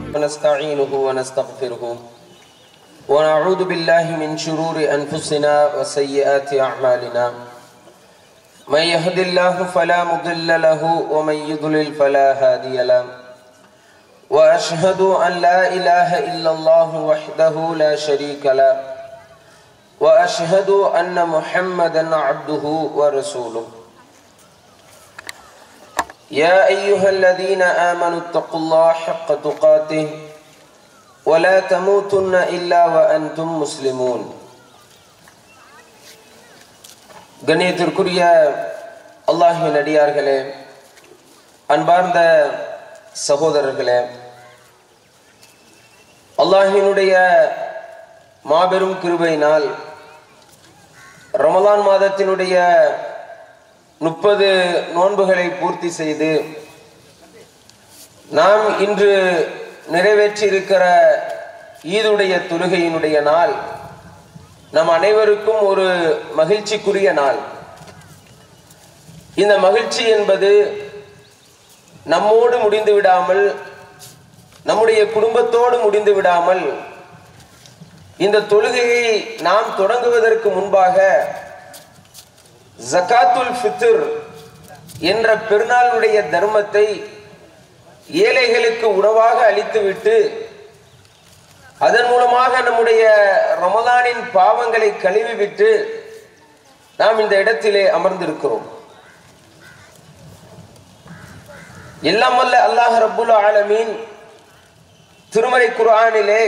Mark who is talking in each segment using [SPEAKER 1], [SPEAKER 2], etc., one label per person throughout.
[SPEAKER 1] ونستعينه ونستغفره ونعوذ بالله من شرور أنفسنا وسيئات أعمالنا من يهد الله فلا مضل له ومن يضلل فلا هادي له وأشهد أن لا إله إلا الله وحده لا شريك له وأشهد أن محمدا عبده ورسوله يا أيها الذين آمنوا اتقوا الله حق تقاته ولا تموتن إلا وأنتم مسلمون கண்ணியத்திற்குரிய அல்லாஹின் அடியார்களே அன்பார்ந்த சகோதரர்களே அல்லாஹினுடைய மாபெரும் கிருபையினால் ரமலான் மாதத்தினுடைய முப்பது நோன்புகளை பூர்த்தி செய்து நாம் இன்று நிறைவேற்றியிருக்கிற ஈதுடைய தொழுகையினுடைய நாள் நம் அனைவருக்கும் ஒரு மகிழ்ச்சிக்குரிய நாள் இந்த மகிழ்ச்சி என்பது நம்மோடு முடிந்து விடாமல் நம்முடைய குடும்பத்தோடு முடிந்து விடாமல் இந்த தொழுகையை நாம் தொடங்குவதற்கு முன்பாக ஜகாத்துல் ஃபித்ர் என்ற பெருநாளுடைய தர்மத்தை ஏழைகளுக்கு உணவாக அளித்துவிட்டு அதன் மூலமாக நம்முடைய ரமலானின் பாவங்களை கழுவிவிட்டு நாம் இந்த இடத்திலே அமர்ந்திருக்கிறோம் எல்லாம் வல்ல அல்லாஹ் ரப்புல் ஆலமீன் திருமறை குர்ஆனிலே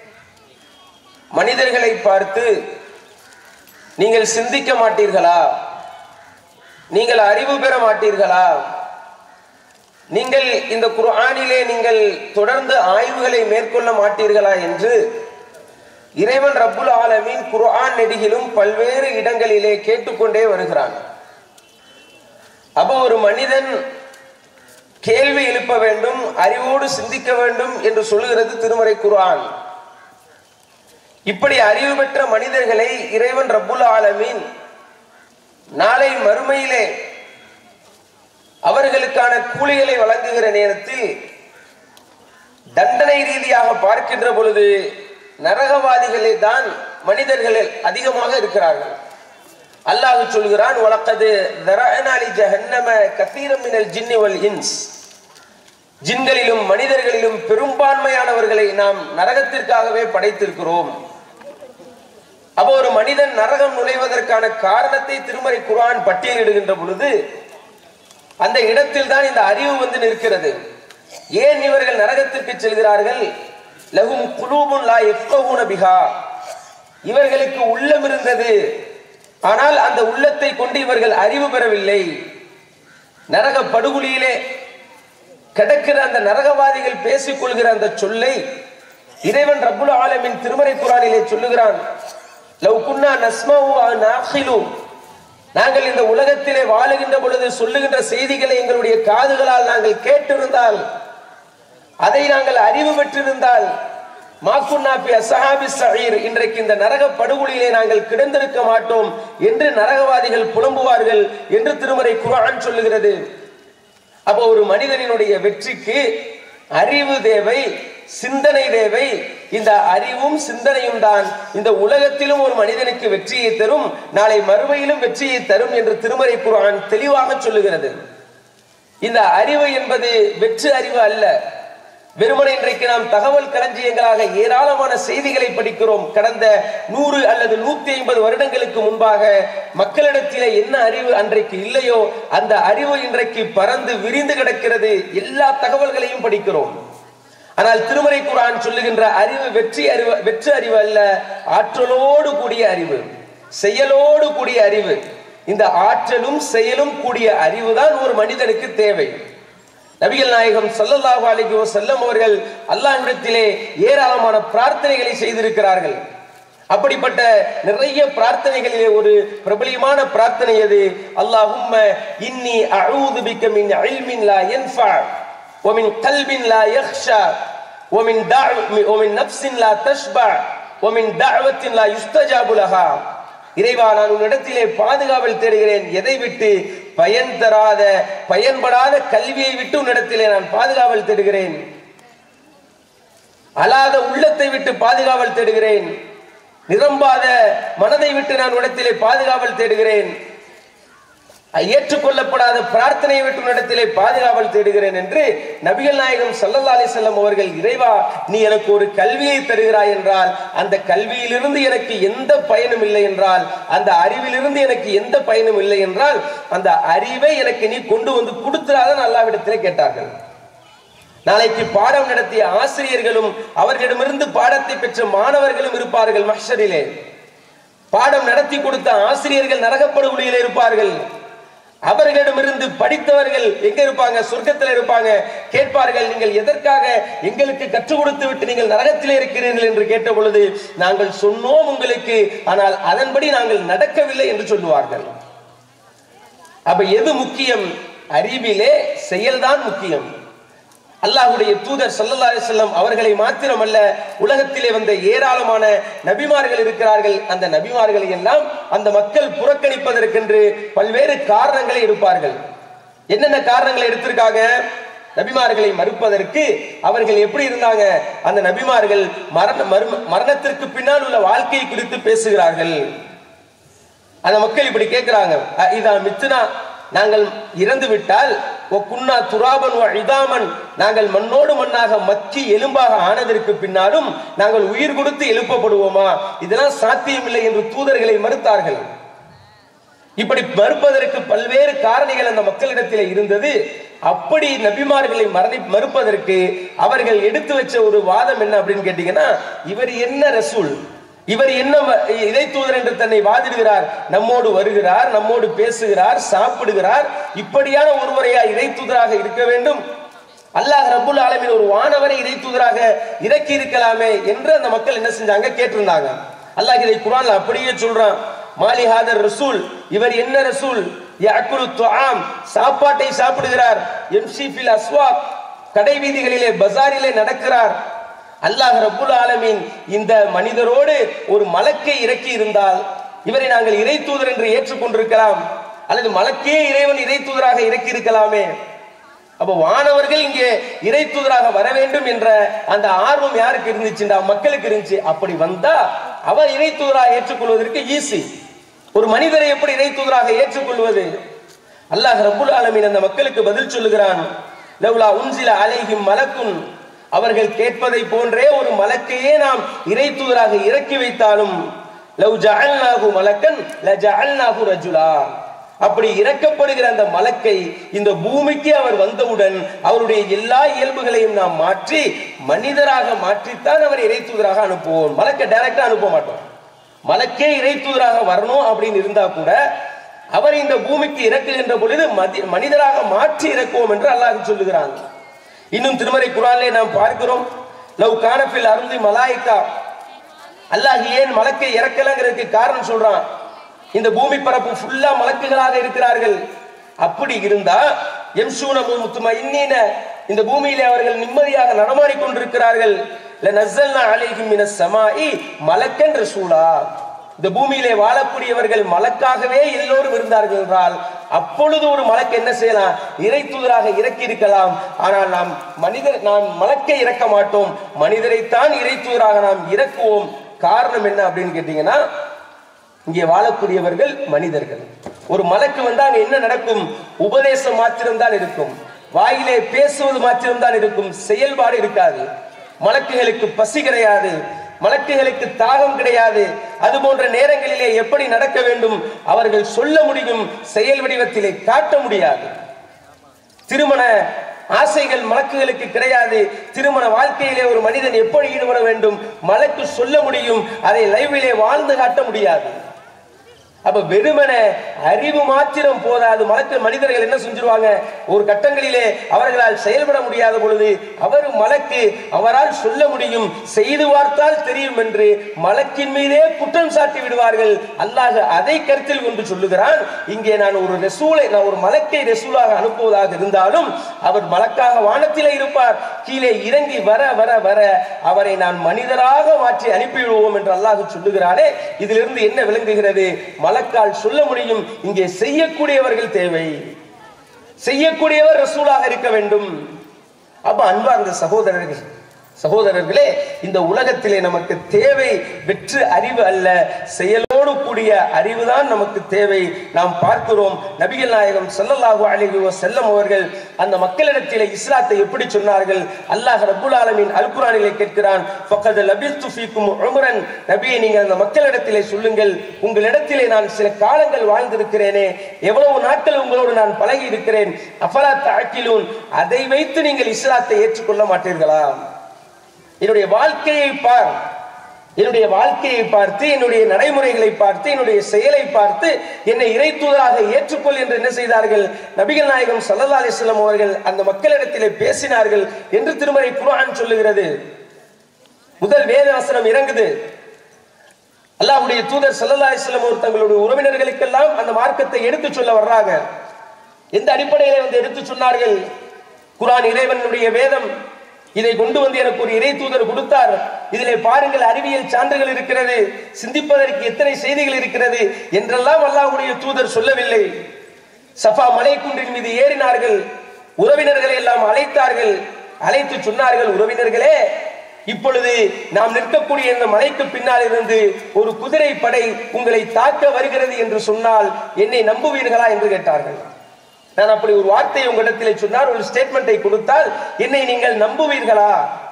[SPEAKER 1] மனிதர்களை பார்த்து நீங்கள் சிந்திக்க மாட்டீர்களா நீங்கள் அறிவு பெற மாட்டீர்களா நீங்கள் இந்த குர்ஆனிலே நீங்கள் தொடர்ந்து ஆய்வுகளை மேற்கொள்ள மாட்டீர்களா என்று இறைவன் ரப்புல் ஆலமீன் குர்ஆன் நெடுகிலும் பல்வேறு இடங்களிலே கேட்டுக்கொண்டே வருகிறான் அப்போ ஒரு மனிதன் கேள்வி எழுப்ப வேண்டும் அறிவோடு சிந்திக்க வேண்டும் என்று சொல்லுகிறது திருமறை குர்ஆன் இப்படி அறிவு பெற்ற மனிதர்களை இறைவன் ரப்புல் ஆலமீன் நாளை மறுமையிலே அவர்களுக்கான கூலிகளை வழங்குகிற நேரத்தில் தண்டனை ரீதியாக பார்க்கின்ற பொழுது நரகவாதிகளே தான் மனிதர்கள் அதிகமாக இருக்கிறார்கள் அல்லாஹ் சொல்கிறான் வழக்கது தரனாலி ஜஹன்னம கத்தீரம் மினல் ஜின்னி வல் இன்ஸ் ஜின்களிலும் மனிதர்களிலும் பெரும்பான்மையானவர்களை நாம் நரகத்திற்காகவே படைத்திருக்கிறோம் அப்போ ஒரு மனிதன் நரகம் நுழைவதற்கான காரணத்தை திருமறை குரான் பட்டியலிடுகின்ற பொழுது அந்த இடத்தில் தான் இந்த அறிவு வந்து நிற்கிறது ஏன் இவர்கள் நரகத்திற்கு செல்கிறார்கள் லகும் குலூபுன் லா எஃப்கஹூன பிஹா இவர்களுக்கு உள்ளம் இருந்தது ஆனால் அந்த உள்ளத்தை கொண்டு இவர்கள் அறிவு பெறவில்லை நரக படுகொலியிலே கிடக்கிற அந்த நரகவாதிகள் பேசிக் கொள்கிற அந்த சொல்லை இறைவன் ரப்புல் ஆலமின் திருமறை குரானிலே சொல்லுகிறான் லவ் குன்னா நஸ்மஹு நாஹிலு நாங்கள் இந்த உலகத்திலே வாழுகின்ற பொழுது சொல்லுகின்ற செய்திகளை எங்களுடைய காதுகளால் நாங்கள் கேட்டிருந்தால் அதை நாங்கள் அறிவு பெற்றிருந்தால் மாக்குன்னாபி அசஹாபி சஹீர் இன்றைக்கு இந்த நரக படுகொலியிலே நாங்கள் கிடந்திருக்க மாட்டோம் என்று நரகவாதிகள் புலம்புவார்கள் என்று திருமறை குரான் சொல்லுகிறது அப்போ ஒரு மனிதனினுடைய வெற்றிக்கு அறிவு தேவை சிந்தனை தேவை இந்த அறிவும் சிந்தனையும் தான் இந்த உலகத்திலும் ஒரு மனிதனுக்கு வெற்றியை தரும் நாளை மறுமையிலும் வெற்றியை தரும் என்று திருமறை குரான் தெளிவாக சொல்லுகிறது இந்த அறிவு என்பது வெற்று அறிவு அல்ல வெறுமனை இன்றைக்கு நாம் தகவல் களஞ்சியங்களாக ஏராளமான செய்திகளை படிக்கிறோம் கடந்த நூறு அல்லது நூத்தி ஐம்பது வருடங்களுக்கு முன்பாக மக்களிடத்திலே என்ன அறிவு அன்றைக்கு இல்லையோ அந்த அறிவு இன்றைக்கு பறந்து விரிந்து கிடக்கிறது எல்லா தகவல்களையும் படிக்கிறோம் ஆனால் திருமறை குரான் சொல்லுகின்ற அறிவு வெற்றி அறிவு வெற்று அறிவு அல்ல ஆற்றலோடு கூடிய அறிவு செயலோடு கூடிய அறிவு இந்த ஆற்றலும் செயலும் கூடிய அறிவு தான் ஒரு மனிதனுக்கு தேவை நபிகள் நாயகம் சல்லல்லாஹு அலைஹி வஸல்லம் அவர்கள் அல்லாஹ்விடத்திலே ஏராளமான பிரார்த்தனைகளை செய்திருக்கிறார்கள் அப்படிப்பட்ட நிறைய பிரார்த்தனைகளிலே ஒரு பிரபலியமான பிரார்த்தனை எது அல்லாஹும்ம இன்னி அஊது பிக்க மின் இல்மின் லா யன்ஃபா ومن قلب لا يخشى ومن دعو ومن نفس لا تشبع ومن دعوة لا يستجاب لها இறைவா நான் உன்னிடத்திலே பாதுகாவல் தேடுகிறேன் எதை விட்டு பயன் தராத பயன்படாத கல்வியை விட்டு உன்னிடத்திலே நான் பாதுகாவல் தேடுகிறேன் அலாத உள்ளத்தை விட்டு பாதுகாவல் தேடுகிறேன் நிரம்பாத மனதை விட்டு நான் உடத்திலே பாதுகாவல் தேடுகிறேன் ஏற்றுக்கொள்ளப்படாத பிரார்த்தனையை விட்டு இடத்திலே பாதுகாவல் தேடுகிறேன் என்று நபிகள் நாயகம் சல்லல்லா அலிசல்லம் அவர்கள் இறைவா நீ எனக்கு ஒரு கல்வியை தருகிறாய் என்றால் அந்த கல்வியிலிருந்து எனக்கு எந்த பயனும் இல்லை என்றால் அந்த அறிவிலிருந்து எனக்கு எந்த பயனும் இல்லை என்றால் அந்த அறிவை எனக்கு நீ கொண்டு வந்து கொடுத்துறாதான் அல்லாவிடத்திலே கேட்டார்கள் நாளைக்கு பாடம் நடத்திய ஆசிரியர்களும் அவர்களிடமிருந்து பாடத்தை பெற்ற மாணவர்களும் இருப்பார்கள் மஹ்ஷரிலே பாடம் நடத்தி கொடுத்த ஆசிரியர்கள் நரகப்படுகொலியில் இருப்பார்கள் அவர்களிடமிருந்து படித்தவர்கள் எங்க இருப்பாங்க சொர்க்கத்தில் இருப்பாங்க கேட்பார்கள் நீங்கள் எதற்காக எங்களுக்கு கற்றுக் கொடுத்து விட்டு நீங்கள் நரகத்திலே இருக்கிறீர்கள் என்று கேட்ட பொழுது நாங்கள் சொன்னோம் உங்களுக்கு ஆனால் அதன்படி நாங்கள் நடக்கவில்லை என்று சொல்லுவார்கள் அப்ப எது முக்கியம் அறிவிலே செயல்தான் முக்கியம் அல்லாஹுடைய தூதர் சல்லல்லா அலிஸ்லாம் அவர்களை மாத்திரமல்ல உலகத்திலே வந்த ஏராளமான நபிமார்கள் இருக்கிறார்கள் அந்த நபிமார்களை எல்லாம் அந்த மக்கள் புறக்கணிப்பதற்கென்று பல்வேறு காரணங்களை எடுப்பார்கள் என்னென்ன காரணங்களை எடுத்திருக்காங்க நபிமார்களை மறுப்பதற்கு அவர்கள் எப்படி இருந்தாங்க அந்த நபிமார்கள் மரண மர்ம- மரணத்திற்கு பின்னால் உள்ள வாழ்க்கை குறித்து பேசுகிறார்கள் அந்த மக்கள் இப்படி கேட்கிறாங்க "அ, இதா மித்துனா நாங்கள் இறந்து விட்டால் "ஒ குன்னா துராபன் வ இதாமன் நாங்கள் மண்ணோடு மண்ணாக மக்கி எலும்பாக ஆனதற்கு பின்னாலும் நாங்கள் உயிர் கொடுத்து எழுப்பப்படுவோமா இதெல்லாம் சாத்தியமில்லை என்று தூதர்களை மறுத்தார்கள் இப்படி மறுப்பதற்கு பல்வேறு காரணிகள் அந்த மக்களிடத்தில் இருந்தது அப்படி நபிமார்களை மரணி மறுப்பதற்கு அவர்கள் எடுத்து வச்ச ஒரு வாதம் என்ன அப்படின்னு கேட்டீங்கன்னா இவர் என்ன ரசூல் இவர் என்ன வ- இறை தூதர் என்று தன்னை வாதிடுகிறார் நம்மோடு வருகிறார் நம்மோடு பேசுகிறார் சாப்பிடுகிறார் இப்படியான ஒருவரையா இறை தூதராக இருக்க வேண்டும் அல்லாஹ் ரப்புல் ஆலமீன் ஒரு வானவரை இறை தூதராக இறக்கி இருக்கலாமே என்று அந்த மக்கள் என்ன செஞ்சாங்க கேட்டிருந்தாங்க அல்லாஹ் இதை குர்ஆன்ல அப்படியே சொல்றான் மாலி ஹாதர் ரசூல் இவர் என்ன ரசூல் யாக்குலு துஆம் சாப்பாட்டை சாப்பிடுகிறார் எம்சி ஃபில் அஸ்வாக் கடை வீதிகளிலே பஜாரிலே நடக்கிறார் அல்லாஹ் ரப்புல் ஆலமீன் இந்த மனிதரோடு ஒரு மலக்கை இறக்கி இருந்தால் இவரை நாங்கள் இறை தூதர் என்று ஏற்றுக்கொண்டிருக்கலாம் அல்லது மலக்கே இறைவன் இறை தூதராக இறக்கி இருக்கலாமே அப்ப வானவர்கள் இங்கே இறை தூதராக வர வேண்டும் என்ற அந்த ஆர்வம் யாருக்கு இருந்துச்சுண்டா மக்களுக்கு இருந்துச்சு அப்படி வந்தா அவர் இறை தூதராக ஏற்றுக்கொள்வதற்கு ஈஸி ஒரு மனிதரை எப்படி இறை தூதராக ஏற்றுக்கொள்வது அல்லாஹ் ரப்புல் ஆலமீன் அந்த மக்களுக்கு பதில் சொல்லுகிறான் லவ்லா உன்சில அலைஹிம் மலக்குன் அவர்கள் கேட்பதை போன்றே ஒரு மலக்கையே நாம் இறை தூதராக இறக்கி வைத்தாலும் லவ் ஜஅல்நாஹு மலக்கன் லஜஅல்நாஹு ரஜுலா அப்படி இறக்கப்படுகிற அந்த மலக்கை இந்த பூமிக்கு அவர் வந்தவுடன் அவருடைய எல்லா இயல்புகளையும் நாம் மாற்றி மனிதராக மாற்றித்தான் அவர் இறை தூதராக அனுப்புவோம் மலக்கை டைரக்டா அனுப்ப மாட்டோம் மலக்கே இறை தூதராக வரணும் அப்படின்னு இருந்தா கூட அவர் இந்த பூமிக்கு இறக்குகின்ற பொழுது மதி- மனிதராக மாற்றி இறக்குவோம் என்று அல்லாஹ் சொல்லுகிறாங்க இன்னும் திருமறை குரானிலே நாம் பார்க்கிறோம் லவ் கானஃபில் அருந்தி மலாய்க்கா அல்லாஹ் ஏன் மலக்கை இறக்கலங்கிறதுக்கு காரணம் சொல்றான் இந்த பூமி பரப்பு ஃபுல்லா மலக்குகளாக இருக்கிறார்கள் அப்படி இருந்தா எம்சூனமு முத்துமா இன்னீன இந்த பூமியிலே அவர்கள் நிம்மதியாக நடமாடிக் கொண்டிருக்கிறார்கள் லநஸ்ஸல்னா அலைஹிம் மினஸ் ஸமாஇ மலக்கன் ரசூலா இந்த பூமியிலே வாழக்கூடியவர்கள் மலக்காகவே எல்லோரும் இருந்தார்கள் என்றால் அப்பொழுது ஒரு மலக்கு என்ன செய்யலாம் இறை தூதராக இறக்கி இருக்கலாம் ஆனால் நாம் மனிதர் நாம் மலக்கை இறக்க மாட்டோம் மனிதரைத்தான் இறை தூதராக நாம் இறக்குவோம் காரணம் என்ன அப்படின்னு கேட்டீங்கன்னா இங்கே வாழக்கூடியவர்கள் மனிதர்கள் ஒரு மலக்கு வந்தா அங்க என்ன நடக்கும் உபதேசம் மாத்திரம்தான் இருக்கும் வாயிலே பேசுவது மாத்திரம்தான் இருக்கும் செயல்பாடு இருக்காது மலக்குகளுக்கு பசி கிடையாது மலக்குகளுக்கு தாகம் கிடையாது அது போன்ற நேரங்களிலே எப்படி நடக்க வேண்டும் அவர்கள் சொல்ல முடியும் செயல் வடிவத்திலே காட்ட முடியாது திருமண ஆசைகள் மலக்குகளுக்கு கிடையாது திருமண வாழ்க்கையிலே ஒரு மனிதன் எப்படி ஈடுபட வேண்டும் மலக்கு சொல்ல முடியும் அதை லைவிலே வாழ்ந்து காட்ட முடியாது அப்ப வெறுமன அறிவு மாத்திரம் போதாது மலக்கு மனிதர்கள் என்ன செஞ்சிருவாங்க ஒரு கட்டங்களிலே அவர்களால் செயல்பட முடியாத பொழுது அவர் மலக்கு அவரால் சொல்ல முடியும் செய்து பார்த்தால் தெரியும் என்று மலக்கின் மீதே குற்றம் சாட்டி விடுவார்கள் அல்லாஹ் அதை கருத்தில் கொண்டு சொல்லுகிறான் இங்கே நான் ஒரு ரெசூலை நான் ஒரு மலக்கை ரெசூலாக அனுப்புவதாக இருந்தாலும் அவர் மலக்காக வானத்திலே இருப்பார் கீழே இறங்கி வர வர வர அவரை நான் மனிதராக மாற்றி அனுப்பிவிடுவோம் என்று அல்லாஹ் சொல்லுகிறானே இதிலிருந்து என்ன விளங்குகிறது மலக்கால் சொல்ல முடியும் இங்கே செய்யக்கூடியவர்கள் தேவை செய்யக்கூடியவர் ரசூலாக இருக்க வேண்டும் அப்ப அன்பார்ந்த சகோதரர்கள் சகோதரர்களே இந்த உலகத்திலே நமக்கு தேவை வெற்று அறிவு அல்ல செயலோடு கூடிய அறிவுதான் நமக்கு தேவை நாம் பார்க்கிறோம் நபிகள் நாயகம் ஸல்லல்லாஹு அலைஹி வஸல்லம் அவர்கள் அந்த மக்களிடத்திலே இஸ்லாத்தை எப்படி சொன்னார்கள் அல்லாஹ் ரப்புல் ஆலமீன் அல் குர்ஆனிலே கேட்கிறான் ஃபக்கத் லபிஸ்து ஃபீக்கும் உம்ரன் நபியே நீங்கள் அந்த மக்களிடத்திலே சொல்லுங்கள் உங்களிடத்திலே நான் சில காலங்கள் வாழ்ந்திருக்கிறேனே எவ்வளவு நாட்கள் உங்களோடு நான் பழகி இருக்கிறேன் அஃபலா தஅக்கிலூன் அதை வைத்து நீங்கள் இஸ்லாத்தை ஏற்றுக்கொள்ள மாட்டீர்களா என்னுடைய வாழ்க்கையை பார் என்னுடைய வாழ்க்கையை பார்த்து என்னுடைய நடைமுறைகளை பார்த்து என்னுடைய செயலை பார்த்து என்னை இறை தூதராக ஏற்றுக்கொள் என்று என்ன செய்தார்கள் நபிகள் நாயகம் ஸல்லல்லாஹு அலைஹி வஸல்லம் அவர்கள் அந்த மக்களிடத்திலே பேசினார்கள் என்று திருமறை குர்ஆன் சொல்லுகிறது முதல் வேத வசனம் இறங்குது அல்லாஹ்வுடைய தூதர் ஸல்லல்லாஹு அலைஹி வஸல்லம் அவர் தங்களுடைய உறவினர்களுக்கெல்லாம் அந்த மார்க்கத்தை எடுத்து சொல்ல வர்றாங்க எந்த அடிப்படையில வந்து எடுத்து சொன்னார்கள் குர்ஆன் இறைவனுடைய வேதம் இதை கொண்டு வந்து எனக்கு ஒரு இறை தூதர் கொடுத்தார் இதிலே பாருங்கள் அறிவியல் சான்றுகள் இருக்கிறது சிந்திப்பதற்கு எத்தனை செய்திகள் இருக்கிறது என்றெல்லாம் அல்லாஹ்வுடைய தூதர் சொல்லவில்லை சஃபா மலைக்குன்றின் மீது ஏறினார்கள் உறவினர்களை எல்லாம் அழைத்தார்கள் அழைத்து சொன்னார்கள் உறவினர்களே இப்பொழுது நாம் நிற்கக்கூடிய இந்த மலைக்கு பின்னால் இருந்து ஒரு குதிரை படை உங்களை தாக்க வருகிறது என்று சொன்னால் என்னை நம்புவீர்களா என்று கேட்டார்கள் நான் அப்படி ஒரு வார்த்தையை உங்களிடத்திலே சொன்னார் ஒரு ஸ்டேட்மெண்ட்டை கொடுத்தால் என்னை நீங்கள் நம்புவீர்களா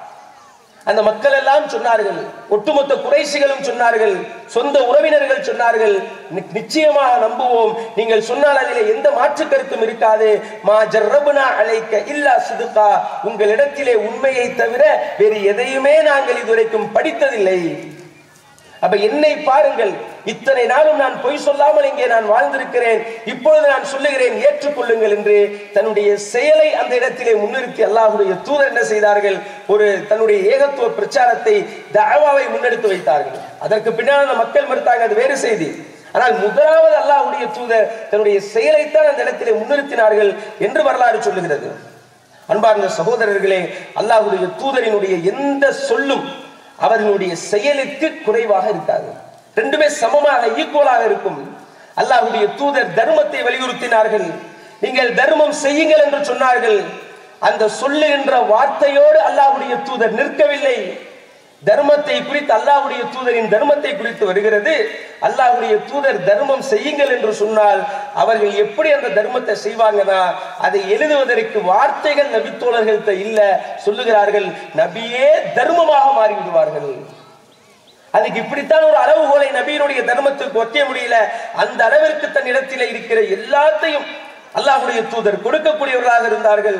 [SPEAKER 1] அந்த மக்கள் எல்லாம் சொன்னார்கள் ஒட்டுமொத்த குறைசிகளும் சொன்னார்கள் சொந்த உறவினர்கள் சொன்னார்கள் "நி- நிச்சயமாக நம்புவோம் நீங்கள் சொன்னால் அதிலே எந்த மாற்று கருத்தும் இருக்காது மா ஜர்ரபுனா அழைக்க இல்லா சிதுகா உங்களிடத்திலே உண்மையை தவிர வேறு எதையுமே நாங்கள் இதுவரைக்கும் படித்ததில்லை அப்ப என்னை பாருங்கள் இத்தனை நாளும் நான் பொய் சொல்லாமல் இங்கே நான் வாழ்ந்திருக்கிறேன் இப்பொழுது நான் சொல்லுகிறேன் ஏற்றுக்கொள்ளுங்கள் என்று தன்னுடைய செயலை அந்த இடத்திலே முன்னிறுத்தி அல்லாஹ்வுடைய தூதர் என்ன செய்தார்கள் ஒரு தன்னுடைய ஏகத்துவ பிரச்சாரத்தை தஅவாவை முன்னெடுத்து வைத்தார்கள் அதற்கு பின்னால் அந்த மக்கள் மறுத்தாங்க அது வேறு செய்தி ஆனால் முதலாவது அல்லாஹ்வுடைய தூதர் தன்னுடைய செயலைத்தான் அந்த இடத்திலே முன்னிறுத்தினார்கள் என்று வரலாறு சொல்லுகிறது அன்பார்ந்த சகோதரர்களே அல்லாஹ்வுடைய தூதரினுடைய எந்த சொல்லும் அவர்களுடைய செயலுக்கு குறைவாக இருக்காது ரெண்டுமே சமமாக ஈக்குவலாக இருக்கும் அல்லாஹ்வுடைய தூதர் தர்மத்தை வலியுறுத்தினார்கள் நீங்கள் தர்மம் செய்யுங்கள் என்று சொன்னார்கள் அந்த சொல்லுகின்ற வார்த்தையோடு அல்லாஹ்வுடைய தூதர் நிற்கவில்லை தர்மத்தை குறித்து அல்லாஹ்வுடைய தூதரின் தர்மத்தை குறித்து வருகிறது அல்லாஹ்வுடைய தூதர் தர்மம் செய்யுங்கள் என்று சொன்னால் அவர்கள் எப்படி அந்த தர்மத்தை செய்வாங்கன்னா அதை எழுதுவதற்கு வார்த்தைகள் நபித்தோழர்கள்ட்ட இல்ல சொல்லுகிறார்கள் நபியே தர்மமாக மாறிவிடுவார்கள் அதுக்கு இப்படித்தான் ஒரு அளவுகோலை நபியினுடைய தர்மத்துக்கு வைக்க முடியல அந்த அளவிற்கு தன் இடத்திலே இருக்கிற எல்லாத்தையும் அல்லாஹ்வுடைய தூதர் கொடுக்கக்கூடியவர்களாக இருந்தார்கள்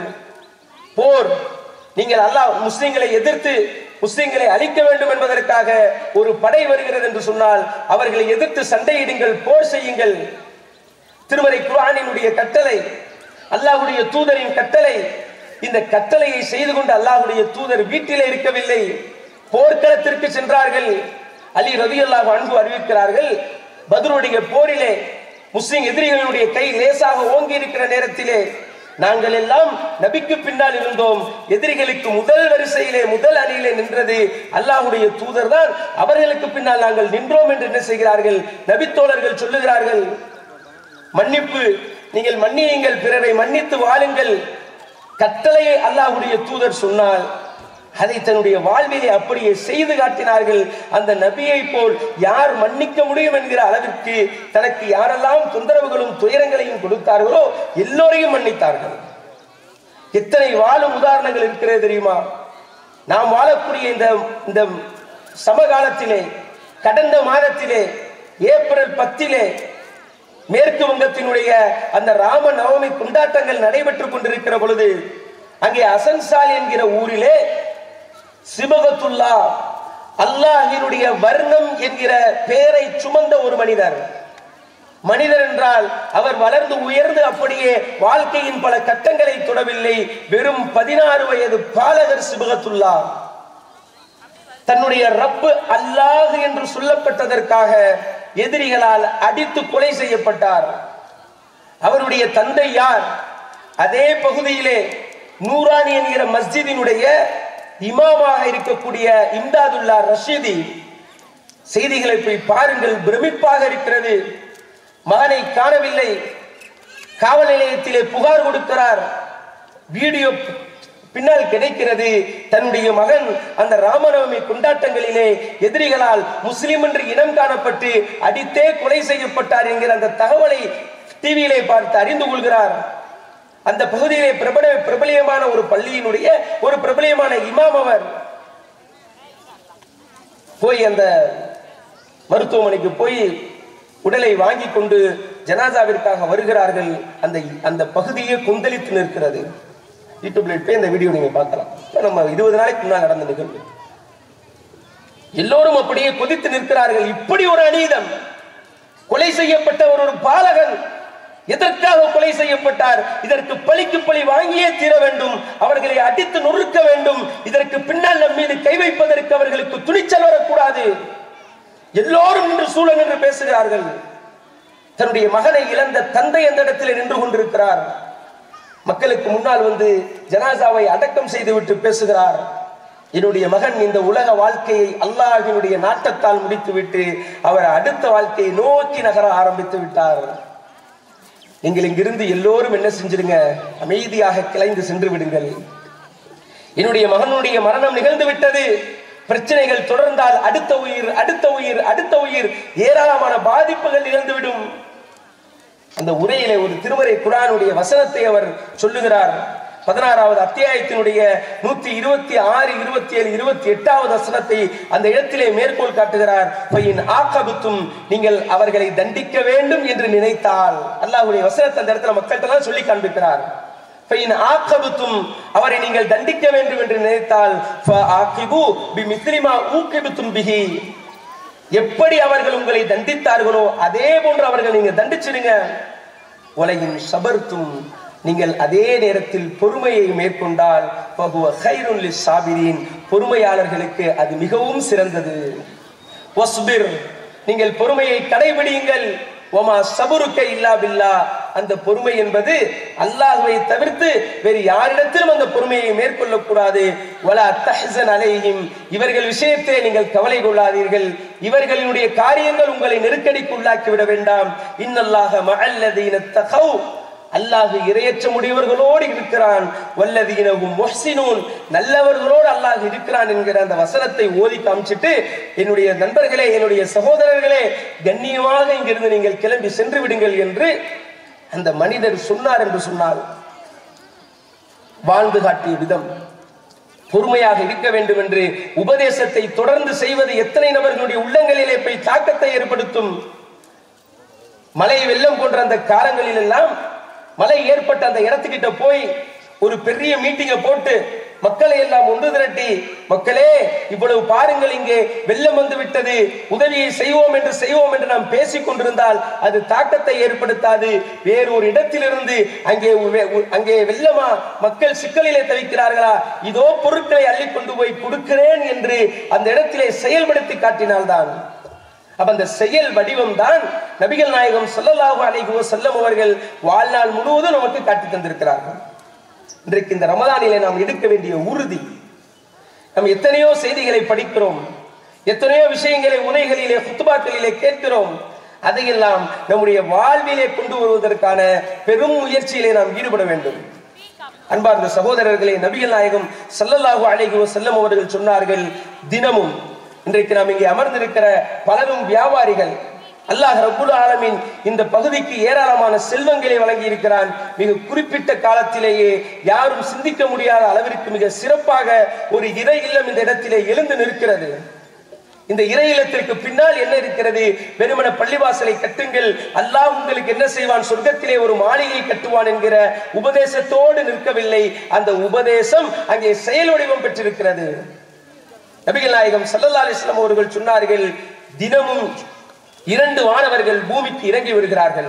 [SPEAKER 1] போர் நீங்கள் அல்லாஹ் முஸ்லிம்களை எதிர்த்து முஸ்லிம்களை அழிக்க வேண்டும் என்பதற்காக ஒரு படை வருகிறது என்று சொன்னால் அவர்களை எதிர்த்து சண்டையிடுங்கள் போர் செய்யுங்கள் திருமறை குர்ஆனினுடைய கட்டளை அல்லாஹ்வுடைய தூதரின் கட்டளை இந்த கட்டளையை செய்து கொண்டு அல்லாஹ்வுடைய தூதர் வீட்டிலே இருக்கவில்லை போர்க்களத்திற்கு சென்றார்கள் அலி ரதியல்லாஹு அன்பு அறிவிக்கிறார்கள் பத்ருடைய போரிலே முஸ்லிம் எதிரிகளுடைய கை லேசாக ஓங்கி இருக்கிற நேரத்திலே நாங்கள் எல்லாம் நபிக்கு பின்னால் இருந்தோம் எதிரிகளுக்கு முதல் வரிசையிலே முதல் அணியிலே நின்றது அல்லாஹ்வுடைய தூதர் தான் அவர்களுக்கு பின்னால் நாங்கள் நின்றோம் என்று என்ன செய்கிறார்கள் நபித்தோழர்கள் சொல்லுகிறார்கள் மன்னிப்பு நீங்கள் மன்னியுங்கள் பிறரை மன்னித்து வாழுங்கள் கட்டளையை அல்லாஹ்வுடைய தூதர் சொன்னால் அதை தன்னுடைய வாழ்விலே அப்படியே செய்து காட்டினார்கள் அந்த நபியை போல் யார் மன்னிக்க முடியும் என்கிற அளவிற்கு தனக்கு யாரெல்லாம் தொந்தரவுகளும் துயரங்களையும் கொடுத்தார்களோ எல்லோரையும் மன்னித்தார்கள் எத்தனை வாழும் உதாரணங்கள் இருக்கிறது தெரியுமா நாம் வாழக்கூடிய இந்த இந்த சமகாலத்திலே கடந்த மாதத்திலே ஏப்ரல் பத்திலே மேற்கு வங்கத்தினுடைய அந்த ராம நவமி கொண்டாட்டங்கள் நடைபெற்றுக் கொண்டிருக்கிற பொழுது அங்கே அசன்சால் என்கிற ஊரிலே சிபகத்துல்லா அல்லாஹினுடைய வர்ணம் என்கிற பெயரை சுமந்த ஒரு மனிதர் மனிதர் என்றால் அவர் வளர்ந்து உயர்ந்து அப்படியே வாழ்க்கையின் பல கட்டங்களை தொடவில்லை வெறும் பதினாறு வயது பாலகர் சிபகத்துல்லா தன்னுடைய ரப்பு அல்லாஹ் என்று சொல்லப்பட்டதற்காக எதிரிகளால் அடித்து கொலை செய்யப்பட்டார் அவருடைய தந்தை யார் அதே பகுதியிலே நூரானி என்கிற மஸ்ஜிதினுடைய இமாமாக இருக்கக்கூடிய இம்தாதுல்லா ரஷீதி செய்திகளை போய் பாருங்கள் பிரமிப்பாக இருக்கிறது மகனை காணவில்லை காவல் நிலையத்திலே புகார் கொடுக்கிறார் வீடியோ பின்னால் கிடைக்கிறது தன்னுடைய மகன் அந்த ராமநவமி கொண்டாட்டங்களிலே எதிரிகளால் முஸ்லிம் என்று இனம் காணப்பட்டு அடித்தே கொலை செய்யப்பட்டார் என்கிற அந்த தகவலை டிவியிலே பார்த்து அறிந்து கொள்கிறார் அந்த பகுதியிலே பிரபல பிரபலியமான ஒரு பள்ளியினுடைய ஒரு பிரபலியமான இமாம் அவர் போய் அந்த மருத்துவமனைக்கு போய் உடலை வாங்கி கொண்டு ஜனாசாவிற்காக வருகிறார்கள் அந்த அந்த பகுதியே கொந்தளித்து நிற்கிறது யூடியூப்ல போய் இந்த வீடியோ நீங்க பார்க்கலாம் இப்ப நம்ம இருபது நாளைக்கு முன்னால் நடந்த நிகழ்வு எல்லோரும் அப்படியே கொதித்து நிற்கிறார்கள் இப்படி ஒரு அநீதம் கொலை செய்யப்பட்ட ஒரு ஒரு பாலகன் எதற்காக கொலை செய்யப்பட்டார் இதற்கு பழிக்கு பழி வாங்கியே தீர வேண்டும் அவர்களை அடித்து நொறுக்க வேண்டும் இதற்கு பின்னால் நம் மீது கை வைப்பதற்கு அவர்களுக்கு துணிச்சல் வரக்கூடாது எல்லோரும் நின்று சூழ நின்று பேசுகிறார்கள் தன்னுடைய மகனை இழந்த தந்தை அந்த இடத்தில் நின்று கொண்டிருக்கிறார் மக்களுக்கு முன்னால் வந்து ஜனாசாவை அடக்கம் செய்துவிட்டு பேசுகிறார் என்னுடைய மகன் இந்த உலக வாழ்க்கையை அல்லாஹினுடைய நாட்டத்தால் முடித்துவிட்டு அவர் அடுத்த வாழ்க்கையை நோக்கி நகர ஆரம்பித்து விட்டார் நீங்கள் இங்கிருந்து எல்லோரும் என்ன செஞ்சிருங்க அமைதியாக கிளைந்து சென்று விடுங்கள் என்னுடைய மகனுடைய மரணம் நிகழ்ந்து விட்டது பிரச்சனைகள் தொடர்ந்தால் அடுத்த உயிர் அடுத்த உயிர் அடுத்த உயிர் ஏராளமான பாதிப்புகள் நிகழ்ந்துவிடும் அந்த உரையிலே ஒரு திருமறை குரானுடைய வசனத்தை அவர் சொல்லுகிறார் பதினாறாவது அத்தியாயத்தினுடைய நூத்தி இருபத்தி ஆறு இருபத்தி ஏழு இருபத்தி எட்டாவது வசனத்தை அந்த இடத்திலே மேற்கோள் காட்டுகிறார் பையன் ஆக்கபுத்தும் நீங்கள் அவர்களை தண்டிக்க வேண்டும் என்று நினைத்தால் அல்லாஹ்வுடைய வசனத்தை அந்த இடத்துல மக்கள்கிட்ட சொல்லி காண்பிக்கிறார் பையன் ஆக்கபுத்தும் அவரை நீங்கள் தண்டிக்க வேண்டும் என்று நினைத்தால் ஃபஆகிபு பிமிஸ்லிமா ஊக்கிபுத்தும் பிஹி எப்படி அவர்கள் உங்களை தண்டித்தார்களோ அதே போன்று அவர்கள் நீங்க தண்டிச்சிடுங்க உலகின் சபர்த்தும் நீங்கள் அதே நேரத்தில் பொறுமையை மேற்கொண்டால் ஃபஹுவ கைருன் லிஸ்ஸாபிரீன் பொறுமையாளர்களுக்கு அது மிகவும் சிறந்தது வஸ்பிர் நீங்கள் பொறுமையை கடைபிடியுங்கள் ஒமா சபுருக்க இல்லா பில்லா அந்த பொறுமை என்பது அல்லாஹ்வை தவிர்த்து வேறு யாரிடத்திலும் அந்த பொறுமையை மேற்கொள்ளக் கூடாது வலா தஹ்சன் அலைஹிம் இவர்கள் விஷயத்திலே நீங்கள் கவலை கொள்ளாதீர்கள் இவர்களினுடைய காரியங்கள் உங்களை நெருக்கடிக்கு உள்ளாக்கி விட வேண்டாம் இன்னல்லாஹ மஅல்லதீன தகவ் அல்லாஹ் இரையற்றமுடையவர்களோடு இருக்கிறான் வல்லதீனவும் முஹ்சினூன் நல்லவர்களோடு அல்லாஹ் இருக்கிறான் என்கிற அந்த வசனத்தை ஓதி காமிச்சிட்டு என்னுடைய நண்பர்களே என்னுடைய சகோதரர்களே கண்ணியமாக இங்கிருந்து நீங்கள் கிளம்பி சென்று விடுங்கள் என்று அந்த மனிதர் சொன்னார் என்று சொன்னால் வாழ்ந்து காட்டிய விதம் பொறுமையாக இருக்க வேண்டும் என்று உபதேசத்தை தொடர்ந்து செய்வது எத்தனை நபர்களுடைய உள்ளங்களிலே போய் தாக்கத்தை ஏற்படுத்தும் மழை வெள்ளம் போன்ற அந்த காலங்களில் எல்லாம் மழை ஏற்பட்ட அந்த இடத்துக்கிட்ட போய் ஒரு பெரிய மீட்டிங்கை போட்டு மக்களை எல்லாம் ஒன்று திரட்டி மக்களே இவ்வளவு பாருங்கள் இங்கே வெள்ளம் வந்து விட்டது உதவியை செய்வோம் என்று செய்வோம் என்று நாம் பேசிக் கொண்டிருந்தால் அது தாக்கத்தை ஏற்படுத்தாது வேறு ஒரு இடத்திலிருந்து அங்கே வெ- உ- அங்கே வெள்ளமா மக்கள் சிக்கலிலே தவிக்கிறார்களா இதோ பொருட்களை அள்ளி கொண்டு போய் கொடுக்கிறேன் என்று அந்த இடத்திலே செயல்படுத்தி காட்டினால்தான் அப்ப அந்த செயல் வடிவம் தான் நபிகள் நாயகம் ஸல்லல்லாஹு அலைஹி வஸல்லம் அவர்கள் வாழ்நாள் முழுவதும் நமக்கு காட்டி தந்திருக்கிறார்கள் இன்றைக்கு இந்த ரமதானிலே நாம் எடுக்க வேண்டிய உறுதி நாம் எத்தனையோ செய்திகளை படிக்கிறோம் எத்தனையோ விஷயங்களை உரைகளிலே குத்துபாக்களிலே கேட்கிறோம் அதையெல்லாம் நம்முடைய வாழ்விலே கொண்டு வருவதற்கான பெரும் முயற்சியிலே நாம் ஈடுபட வேண்டும் அன்பார்ந்த சகோதரர்களே நபிகள் நாயகம் ஸல்லல்லாஹு அலைஹி வஸல்லம் அவர்கள் சொன்னார்கள் தினமும் இன்றைக்கு நாம் இங்கே அமர்ந்திருக்கிற பலரும் வியாபாரிகள் அல்லாஹ் ரப்புல் ஆலமீன் இந்த பகுதிக்கு ஏராளமான செல்வங்களை வழங்கி இருக்கிறான் மிக குறிப்பிட்ட காலத்திலேயே யாரும் சிந்திக்க முடியாத அளவிற்கு மிக சிறப்பாக ஒரு இறை இல்லம் இந்த இடத்திலே எழுந்து நிற்கிறது இந்த இறை இல்லத்திற்கு பின்னால் என்ன இருக்கிறது வெறுமன பள்ளிவாசலை கட்டுங்கள் அல்லாஹ் உங்களுக்கு என்ன செய்வான் சொர்க்கத்திலே ஒரு மாளிகை கட்டுவான் என்கிற உபதேசத்தோடு நிற்கவில்லை அந்த உபதேசம் அங்கே செயல் வடிவம் பெற்றிருக்கிறது நபிகள் நாயகம் ஸல்லல்லாஹு அலைஹி வஸல்லம் அவர்கள் சொன்னார்கள் தினமும் இரண்டு வானவர்கள் பூமிக்கு இறங்கி வருகிறார்கள்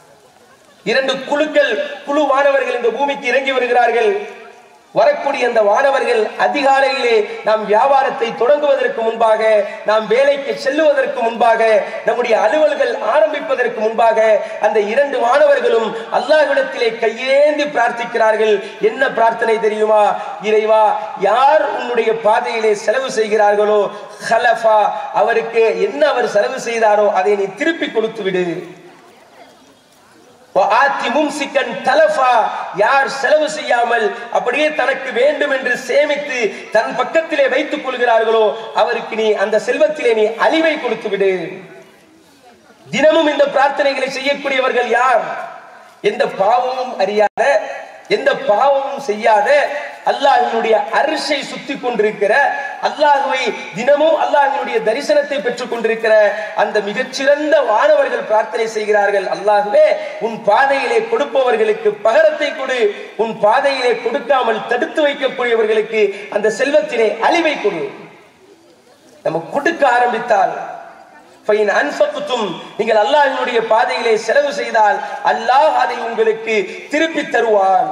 [SPEAKER 1] இரண்டு குழுக்கள் குழு வானவர்கள் இந்த பூமிக்கு இறங்கி வருகிறார்கள் வரக்கூடிய அந்த வானவர்கள் அதிகாலையிலே நாம் வியாபாரத்தை தொடங்குவதற்கு முன்பாக நாம் வேலைக்கு செல்லுவதற்கு முன்பாக நம்முடைய அலுவல்கள் ஆரம்பிப்பதற்கு முன்பாக அந்த இரண்டு மாணவர்களும் அல்லாஹ்விடத்திலே கையேந்தி பிரார்த்திக்கிறார்கள் என்ன பிரார்த்தனை தெரியுமா இறைவா யார் உன்னுடைய பாதையிலே செலவு செய்கிறார்களோ ஹலஃபா அவருக்கு என்ன அவர் செலவு செய்தாரோ அதை நீ திருப்பி கொடுத்து விடு வஆத்தி மும்சிக்கன் தலஃபா யார் செலவு செய்யாமல் அப்படியே தனக்கு வேண்டும் என்று சேமித்து தன் பக்கத்திலே வைத்துக் கொள்கிறார்களோ அவருக்கு நீ அந்த செல்வத்திலே நீ அழிவை கொடுத்து விடு தினமும் இந்த பிரார்த்தனைகளை செய்யக்கூடியவர்கள் யார் எந்த பாவமும் அறியாத எந்த பாவமும் செய்யாத அல்லாஹினுடைய அரிசை சுத்தி கொண்டிருக்கிற அல்லாஹுவை தினமும் அல்லாஹினுடைய தரிசனத்தை பெற்றுக் கொண்டிருக்கிற அந்த மிகச்சிறந்த வானவர்கள் பிரார்த்தனை செய்கிறார்கள் அல்லாஹுவே உன் பாதையிலே கொடுப்பவர்களுக்கு பகரத்தை கொடு உன் பாதையிலே கொடுக்காமல் தடுத்து வைக்கக்கூடியவர்களுக்கு அந்த செல்வத்திலே அழிவை கொடு நம்ம கொடுக்க ஆரம்பித்தால் ஃபைன் அன்ஃபக்தும் நீங்கள் அல்லாஹ்வினுடைய பாதையிலே செலவு செய்தால் அல்லாஹ் அதை உங்களுக்கு திருப்பி தருவான்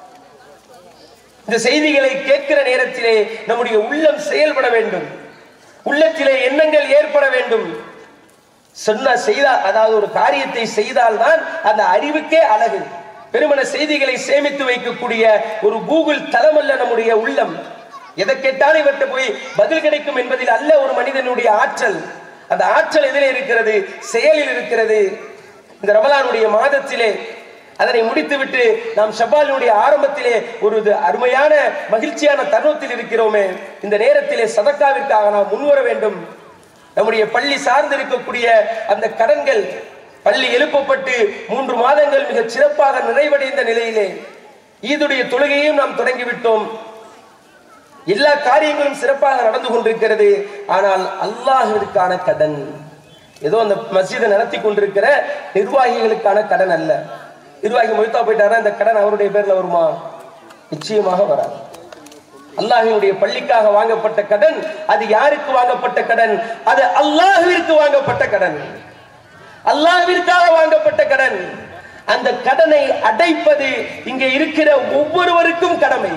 [SPEAKER 1] இந்த செய்திகளை கேட்கிற நேரத்திலே நம்முடைய உள்ளம் செயல்பட வேண்டும் உள்ளத்திலே எண்ணங்கள் ஏற்பட வேண்டும் சொன்ன செய்தால் அதாவது ஒரு காரியத்தை செய்தால்தான் அந்த அறிவுக்கே அழகு பெருமன செய்திகளை சேமித்து வைக்கக்கூடிய ஒரு கூகுள் தளமல்ல நம்முடைய உள்ளம் எதை கேட்டாலும் இவற்றை போய் பதில் கிடைக்கும் என்பதில் அல்ல ஒரு மனிதனுடைய ஆற்றல் அந்த ஆற்றல் எதிலே இருக்கிறது செயலில் இருக்கிறது இந்த ரமலானுடைய மாதத்திலே அதனை முடித்துவிட்டு நாம் ஷபாலினுடைய ஆரம்பத்திலே ஒரு இது அருமையான மகிழ்ச்சியான தருணத்தில் இருக்கிறோமே இந்த நேரத்திலே சதக்காவிற்காக நாம் முன்வர வேண்டும் நம்முடைய பள்ளி சார்ந்து இருக்கக்கூடிய அந்த கடன்கள் பள்ளி எழுப்பப்பட்டு மூன்று மாதங்கள் மிக சிறப்பாக நிறைவடைந்த நிலையிலே ஈதுடைய தொழுகையும் நாம் தொடங்கிவிட்டோம் எல்லா காரியங்களும் சிறப்பாக நடந்து கொண்டிருக்கிறது ஆனால் அல்லாஹிற்கான கடன் ஏதோ அந்த மஸ்ஜிதை நடத்தி கொண்டிருக்கிற நிர்வாகிகளுக்கான கடன் அல்ல நிர்வாகி மொய்த்தா போயிட்டாரா இந்த கடன் அவருடைய பேர்ல வருமா நிச்சயமாக வராது அல்லாஹினுடைய பள்ளிக்காக வாங்கப்பட்ட கடன் அது யாருக்கு வாங்கப்பட்ட கடன் அது அல்லாஹ்விற்கு வாங்கப்பட்ட கடன் அல்லாஹ்விற்காக வாங்கப்பட்ட கடன் அந்த கடனை அடைப்பது இங்கே இருக்கிற ஒவ்வொருவருக்கும் கடமை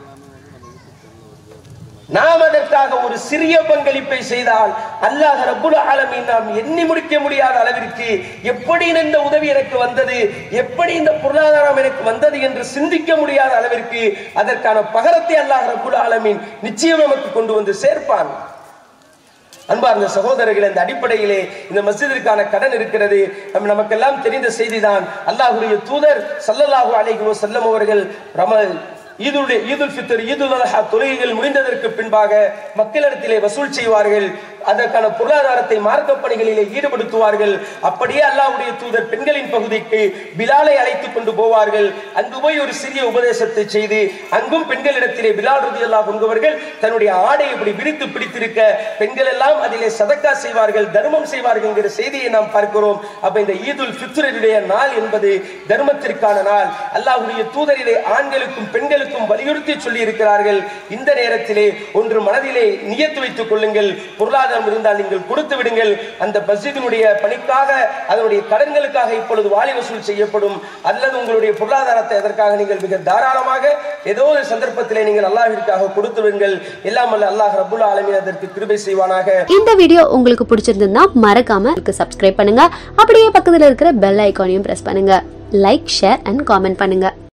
[SPEAKER 1] நாம் அதற்காக ஒரு சிறிய பங்களிப்பை செய்தால் அல்லாஹ் ரப்புல் ஆலமீன் நாம் எண்ணி முடிக்க முடியாத அளவிற்கு எப்படி இந்த உதவி எனக்கு வந்தது எப்படி இந்த பொருளாதாரம் எனக்கு வந்தது என்று சிந்திக்க முடியாத அளவிற்கு அதற்கான பகரத்தை அல்லாஹ் ரப்புல் ஆலமீன் நிச்சயம் நமக்கு கொண்டு வந்து சேர்ப்பான் அன்பார்ந்த சகோதரர்கள் இந்த அடிப்படையிலே இந்த மஸ்ஜிதிற்கான கடன் இருக்கிறது நம் நமக்கெல்லாம் தெரிந்த செய்திதான் அல்லாஹ்வுடைய தூதர் சல்லல்லாஹு அலைஹி வஸல்லம் அவர்கள் ரம ஈதுடைய ஈதுல் ஃபித்ர் ஈதுல் அல்ஹா தொழுகைகள் முடிந்ததற்கு பின்பாக மக்களிடத்திலே வசூல் செய்வார்கள் அதற்கான பொருளாதாரத்தை மார்க்க பணிகளிலே ஈடுபடுத்துவார்கள் அப்படியே அல்லாஹ்வுடைய தூதர் பெண்களின் பகுதிக்கு பிலாலை அழைத்துக் கொண்டு போவார்கள் அங்கு போய் ஒரு சிறிய உபதேசத்தை செய்து அங்கும் பெண்களிடத்திலே பிலால் ரதி அல்லாஹ் என்பவர்கள் தன்னுடைய ஆடை இப்படி விரித்து பிடித்திருக்க பெண்கள் எல்லாம் அதிலே சதக்கா செய்வார்கள் தர்மம் செய்வார்கள் என்கிற செய்தியை நாம் பார்க்கிறோம் அப்ப இந்த ஈதுல் ஃபித்ருடைய நாள் என்பது தர்மத்திற்கான நாள் அல்லாஹ்வுடைய தூதரிலே ஆண்களுக்கும் பெண்களுக்கும் வலியுறுத்தி சொல்லி இருக்கிறார்கள் இந்த நேரத்திலே ஒன்று மனதிலே நியத்து வைத்துக் கொள்ளுங்கள் பொருளாதாரம் இருந்தால் நீங்கள் கொடுத்து விடுங்கள் அந்த மஸ்ஜிதினுடைய பணிக்காக அதனுடைய கடன்களுக்காக இப்பொழுது வாலி வசூல் செய்யப்படும் அல்லது உங்களுடைய பொருளாதாரத்தை அதற்காக நீங்கள் மிக தாராளமாக ஏதோ ஒரு சந்தர்ப்பத்திலே நீங்கள் அல்லாஹ்விற்காக கொடுத்து விடுங்கள் எல்லாம் அல்ல அல்லாஹ் ரப்புல் ஆலமீன் அதற்கு கிருபை செய்வானாக
[SPEAKER 2] இந்த வீடியோ உங்களுக்கு பிடிச்சிருந்ததுன்னா மறக்காம சப்ஸ்கிரைப் பண்ணுங்க அப்படியே பக்கத்துல இருக்கிற பெல் ஐகானையும் பிரஸ் பண்ணுங்க லைக் ஷேர் அண்ட் காமெண்ட் பண்ணுங்க